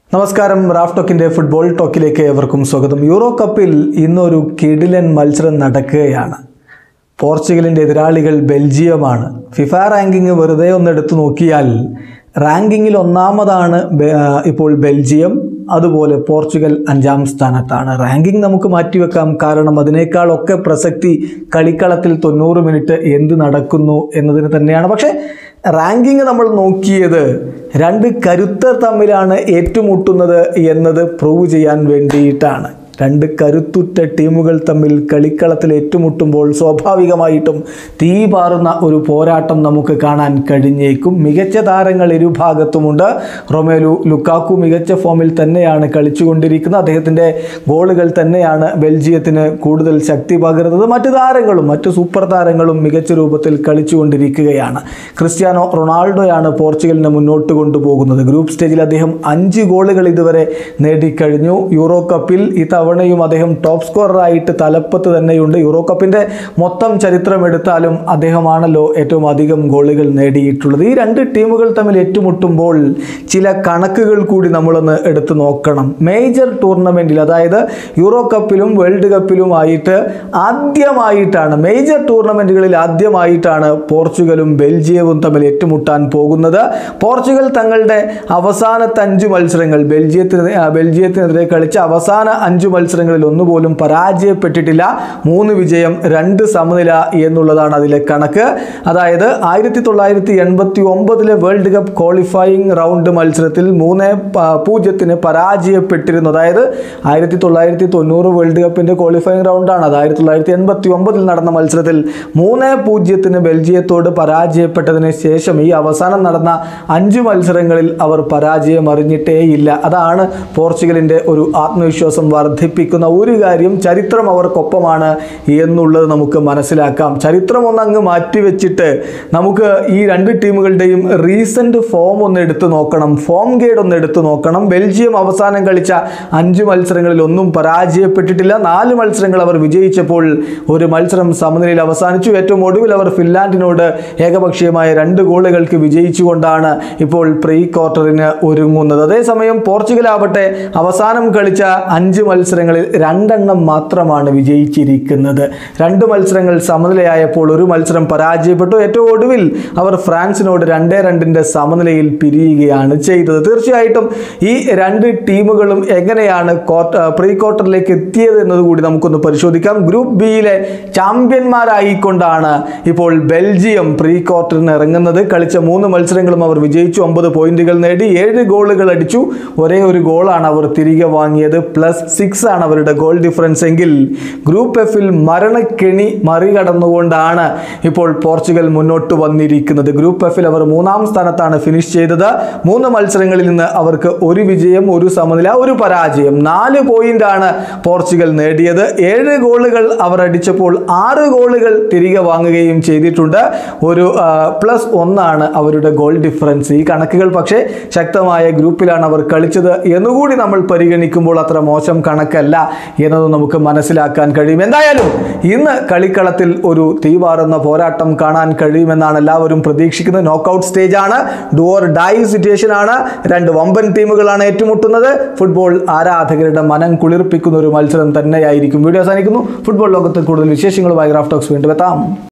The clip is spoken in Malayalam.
നമസ്കാരം റാഫ് ടോക്കിന്റെ ഫുട്ബോൾ ടോക്കിലേക്ക് ഏവർക്കും സ്വാഗതം യൂറോ കപ്പിൽ ഇന്നൊരു കിടിലൻ മത്സരം നടക്കുകയാണ് പോർച്ചുഗലിന്റെ എതിരാളികൾ ബെൽജിയമാണ് ഫിഫ റാങ്കിങ് വെറുതെ ഒന്ന് എടുത്തു നോക്കിയാൽ റാങ്കിങ്ങിൽ ഒന്നാമതാണ് ബെ- ആ, ഇപ്പോൾ ബെൽജിയം അതുപോലെ പോർച്ചുഗൽ അഞ്ചാം സ്ഥാനത്താണ് റാങ്കിങ് നമുക്ക് മാറ്റിവെക്കാം കാരണം അതിനേക്കാളൊക്കെ പ്രസക്തി കളിക്കളത്തിൽ തൊണ്ണൂറ് മിനിറ്റ് എന്ത് നടക്കുന്നു എന്നതിന് തന്നെയാണ് പക്ഷേ റാങ്കിങ് നമ്മൾ നോക്കിയത് രണ്ട് കരുത്തർ തമ്മിലാണ് ഏറ്റുമുട്ടുന്നത് എന്നത് പ്രൂവ് ചെയ്യാൻ വേണ്ടിയിട്ടാണ് രണ്ട് കരുത്തുറ്റ ടീമുകൾ തമ്മിൽ കളിക്കളത്തിൽ ഏറ്റുമുട്ടുമ്പോൾ സ്വാഭാവികമായിട്ടും തീ പാറുന്ന ഒരു പോരാട്ടം നമുക്ക് കാണാൻ കഴിഞ്ഞേക്കും മികച്ച താരങ്ങൾ ഇരുഭാഗത്തുമുണ്ട് റൊമേലു ലുക്കാക്കു മികച്ച ഫോമിൽ തന്നെയാണ് കളിച്ചുകൊണ്ടിരിക്കുന്നത് അദ്ദേഹത്തിൻ്റെ ഗോളുകൾ തന്നെയാണ് ബെൽജിയത്തിന് കൂടുതൽ ശക്തി പകരുന്നത് മറ്റു താരങ്ങളും മറ്റു സൂപ്പർ താരങ്ങളും മികച്ച രൂപത്തിൽ കളിച്ചുകൊണ്ടിരിക്കുകയാണ് ക്രിസ്ത്യാനോ റൊണാൾഡോയാണ് പോർച്ചുഗലിനെ മുന്നോട്ട് കൊണ്ടുപോകുന്നത് ഗ്രൂപ്പ് സ്റ്റേജിൽ അദ്ദേഹം അഞ്ച് ഗോളുകൾ ഇതുവരെ നേടിക്കഴിഞ്ഞു യൂറോ കപ്പിൽ ഇത്തവണയും അദ്ദേഹം ടോപ്പ് സ്കോററായിട്ട് തലപ്പത്ത് തന്നെയുണ്ട് യൂറോ കപ്പിൻ്റെ മൊത്തം ചരിത്രം എടുത്താലും അദ്ദേഹമാണല്ലോ ഏറ്റവും അധികം ഗോളുകൾ നേടിയിട്ടുള്ളത് ഈ രണ്ട് ടീമുകൾ തമ്മിൽ ഏറ്റുമുട്ടുമ്പോൾ ചില കണക്കുകൾ കൂടി നമ്മളൊന്ന് എടുത്തു നോക്കണം മേജർ ടൂർണമെൻറ്റിൽ അതായത് യൂറോ കപ്പിലും വേൾഡ് കപ്പിലും ആയിട്ട് ആദ്യമായിട്ടാണ് മേജർ ടൂർണമെൻറ്റുകളിൽ ആദ്യമായിട്ടാണ് പോർച്ചുഗലും ബെൽജിയവും തമ്മിൽ ഏറ്റുമുട്ടാൻ പോകുന്നത് പോർച്ചുഗൽ തങ്ങളുടെ അവസാനത്തെ അഞ്ച് മത്സരങ്ങൾ ബെൽജിയത്തിന് ആ, ബെൽജിയത്തിനെതിരെ കളിച്ച അവസാന അഞ്ച് മത്സരങ്ങളിൽ ഒന്നുപോലും പരാജയപ്പെട്ടിട്ടില്ല മൂന്ന് വിജയം രണ്ട് സമനില എന്നുള്ളതാണ് അതിലെ കണക്ക് അതായത് ആയിരത്തി തൊള്ളായിരത്തി എൺപത്തി ഒമ്പതിലെ വേൾഡ് കപ്പ് ക്വാളിഫയിങ് റൗണ്ട് മത്സരത്തിൽ മൂന്ന് പ- പൂജ്യത്തിന് പരാജയപ്പെട്ടിരുന്നു അതായത് ആയിരത്തി തൊള്ളായിരത്തി തൊണ്ണൂറ് വേൾഡ് കപ്പിന്റെ ക്വാളിഫയിങ് റൗണ്ടാണ് അത് ആയിരത്തി തൊള്ളായിരത്തി എൺപത്തി ഒമ്പതിൽ നടന്ന മത്സരത്തിൽ മൂന്ന് പൂജ്യത്തിന് ബെൽജിയത്തോട് പരാജയപ്പെട്ടതിന് ശേഷം ഈ അവസാനം നടന്ന അഞ്ച് മത്സരങ്ങളിൽ അവർ പരാജയം അറിഞ്ഞിട്ടേയില്ല അതാണ് പോർച്ചുഗലിന്റെ ഒരു ആത്മവിശ്വാസം വർദ്ധിപ്പിക്കുന്ന ഒരു കാര്യം ചരിത്രം അവർക്കൊപ്പമാണ് എന്നുള്ളത് നമുക്ക് മനസ്സിലാക്കാം ചരിത്രം ഒന്നങ്ങ് മാറ്റിവെച്ചിട്ട് നമുക്ക് ഈ രണ്ട് ടീമുകളുടെയും റീസെന്റ് ഫോം ഒന്ന് എടുത്തു നോക്കണം ഫോം ഗേഡ് ഒന്ന് എടുത്തു നോക്കണം ബെൽജിയം അവസാനം കളിച്ച അഞ്ച് മത്സരങ്ങളിൽ ഒന്നും പരാജയപ്പെട്ടിട്ടില്ല നാല് മത്സരങ്ങൾ അവർ വിജയിച്ചപ്പോൾ ഒരു മത്സരം സമനിലയിൽ അവസാനിച്ചു ഏറ്റവും ഒടുവിൽ അവർ ഫിൻലാൻഡിനോട് ഏകപക്ഷീയമായ രണ്ട് ഗോളുകൾക്ക് വിജയിച്ചുകൊണ്ടാണ് ഇപ്പോൾ പ്രീ ക്വാർട്ടറിന് ഒരുങ്ങുന്നത് അതേസമയം പോർച്ചുഗൽ ആവട്ടെ അവസാനം കളിച്ച അഞ്ച് മത്സരങ്ങളിൽ രണ്ടെണ്ണം മാത്രമാണ് വിജയിച്ചിരിക്കുന്നത് രണ്ട് മത്സരങ്ങൾ സമനിലയായപ്പോൾ ഒരു മത്സരം പരാജയപ്പെട്ടു ഏറ്റവും ഒടുവിൽ അവർ ഫ്രാൻസിനോട് രണ്ടേ രണ്ടിൻ്റെ സമനിലയിൽ പിരിയുകയാണ് ചെയ്തത് തീർച്ചയായിട്ടും ഈ രണ്ട് ടീമുകളും എങ്ങനെയാണ് ക്വാർട്ടർ പ്രീ ക്വാർട്ടറിലേക്ക് എത്തിയത് എന്നതുകൂടി നമുക്കൊന്ന് പരിശോധിക്കാം ഗ്രൂപ്പ് ബിയിലെ ചാമ്പ്യന്മാരായിക്കൊണ്ടാണ് ഇപ്പോൾ ബെൽജിയം പ്രീ ക്വാർട്ടറിന് ഇറങ്ങുന്നത് കളിച്ച മൂന്ന് മത്സരങ്ങളും അവർ വിജയിച്ചു ഒമ്പത് പോയിന്റുകൾ നേടി ഏഴ് ഗോളുകൾ അടിച്ചു ഒരേ ഒരു ഗോളാണ് അവർ തിരികെ വാങ്ങിയത് പ്ലസ് സിക്സ് ആണ് അവരുടെ ഗോൾ ഡിഫറൻസ് എങ്കിൽ ഗ്രൂപ്പ് എഫിൽ മരണക്കെണി മറികടന്നുകൊണ്ടാണ് ഇപ്പോൾ പോർച്ചുഗൽ മുന്നോട്ട് വന്നിരിക്കുന്നത് ഗ്രൂപ്പ് എഫിൽ അവർ മൂന്നാം സ്ഥാനത്താണ് ഫിനിഷ് ചെയ്തത് മൂന്ന് മത്സരങ്ങളിൽ നിന്ന് അവർക്ക് ഒരു വിജയം ഒരു സമനില ഒരു പരാജയം നാല് പോയിന്റാണ് പോർച്ചുഗൽ നേടിയത് ഏഴ് ഗോളുകൾ അവർ അടിച്ചപ്പോൾ ആറ് ഗോളുകൾ തിരികെ വാങ്ങുകയും ചെയ്തിട്ടുണ്ട് ഒരു പ്ലസ് ഒന്നാണ് അവരുടെ ഗോൾ ഡിഫറൻസ് ഈ കണക്കുകൾ പക്ഷേ ശക്തമായ ഗ്രൂപ്പിലാണ് അവർ കളിച്ചത് എന്നുകൂടി നമ്മൾ പരിഗണിക്കുമ്പോൾ അത്ര മോശം കണക്കല്ല എന്നത് നമുക്ക് മനസ്സിലാക്കാൻ കഴിയും എന്തായാലും ഇന്ന് കളിക്കളത്തിൽ ഒരു തീവാറുന്ന പോരാട്ടം കാണാൻ കഴിയുമെന്നാണ് എല്ലാവരും പ്രതീക്ഷിക്കുന്നത് നോക്കൗട്ട് സ്റ്റേജ് ആണ് ഡുവർ ഡൈ സിറ്റുവേഷൻ ആണ് രണ്ട് വമ്പൻ ടീമുകളാണ് ഏറ്റുമുട്ടുന്നത് ഫുട്ബോൾ ആരാധകരുടെ മനം കുളിർപ്പിക്കുന്ന ഒരു മത്സരം തന്നെയായിരിക്കും വീഡിയോ അവസാനിക്കുന്നു ഫുട്ബോൾ ലോകത്ത് കൂടുതൽ വിശേഷങ്ങളുമായി ഗ്രാഫ് ടോക്സ് വീണ്ടും എത്താം